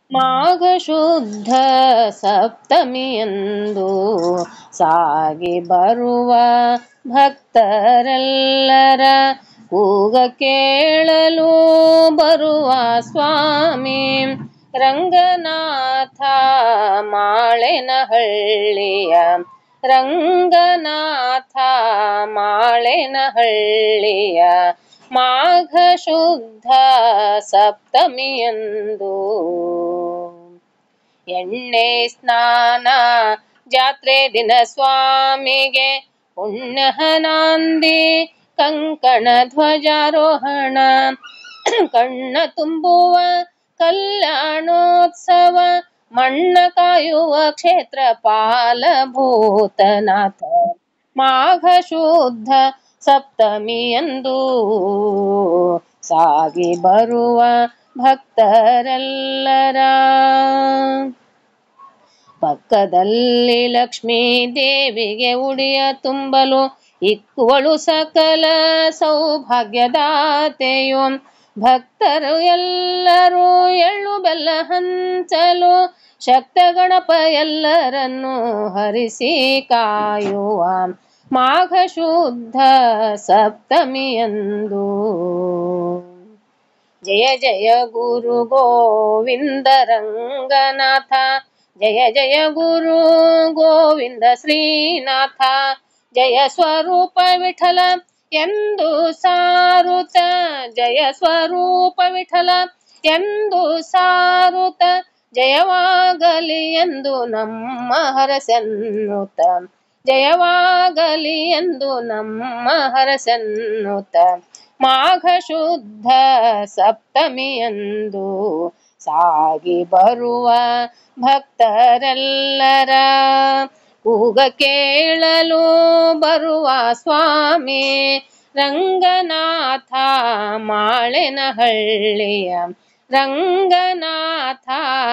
ಮಾಘ ಶುದ್ಧ ಸಪ್ತಮಿಯಂದು ಸಾಗಿ ಬರುವ ಭಕ್ತರೆಲ್ಲರ ಕೂಗ ಕೇಳಲು ಬರುವ ಸ್ವಾಮಿ ರಂಗನಾಥ ಮಾಳೆನಹಳ್ಳಿಯ ರಂಗನಾಥ ಮಾಳೆನಹಳ್ಳಿಯ ಮಾಘ ಶುದ್ಧ ಸಪ್ತಮಿಯಂದು ಎಣ್ಣೆ ಸ್ನಾನ ಜಾತ್ರೆ ದಿನ ಸ್ವಾಮಿಗೆ ಪುಣ್ಯಹನಾಂದಿ ಕಂಕಣ ಧ್ವಜಾರೋಹಣ ಕಣ್ಣ ತುಂಬುವ ಕಲ್ಯಾಣೋತ್ಸವ ಮಣ್ಣ ಕಾಯುವ ಕ್ಷೇತ್ರ ಪಾಲಭೂತನಾಥ ಮಾಘ ಶುದ್ಧ ಸಪ್ತಮಿಯಂದು ಸಾಗಿ ಬರುವ ಭಕ್ತರೆಲ್ಲರ ಪಕ್ಕದಲ್ಲಿ ಲಕ್ಷ್ಮೀ ದೇವಿಗೆ ಉಡಿಯ ತುಂಬಲು ಇಕ್ಕುವಳು ಸಕಲ ಸೌಭಾಗ್ಯದಾತೆಯು ಭಕ್ತರು ಎಲ್ಲರೂ ಎಳ್ಳು ಬೆಲ್ಲ ಹಂಚಲು ಶಕ್ತ ಗಣಪ ಎಲ್ಲರನ್ನೂ ಹರಿಸಿ ಕಾಯುವ ಮಾಘ ಶುದ್ಧ ಸಪ್ತಮಿಯಂದು ಜಯ ಜಯ ಗುರು ಗೋವಿಂದ ರಂಗನಾಥ ಜಯ ಜಯ ಗುರು ಗೋವಿಂದ ಶ್ರೀನಾಥ ಜಯ ಸ್ವರೂಪ ವಿಠಲ ಎಂದು ಸಾರುತ ಜಯ ಸ್ವರೂಪ ವಿಠಲ ಎಂದು ಸಾರುತ ಜಯವಾಗಲಿ ಎಂದು ನಮ್ಮ ಹರಸನ್ನುತ ಜಯವಾಗಲಿ ಎಂದು ನಮ್ಮ ಹರಸನ್ನುತ ಮಾಘ ಶುದ್ಧ ಸಪ್ತಮಿಯಂದು ಸಾಗಿ ಬರುವ ಭಕ್ತರೆಲ್ಲರ ಕೂಗ ಕೇಳಲು ಬರುವ ಸ್ವಾಮಿ ರಂಗನಾಥ ಮಾಳೆನಹಳ್ಳಿಯ ರಂಗನಾಥ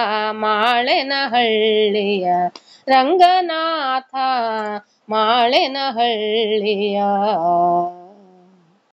ಮಾಳೆನಹಳ್ಳಿಯ ರಂಗನಾಥ ಮಾಳೆನಹಳ್ಳಿಯ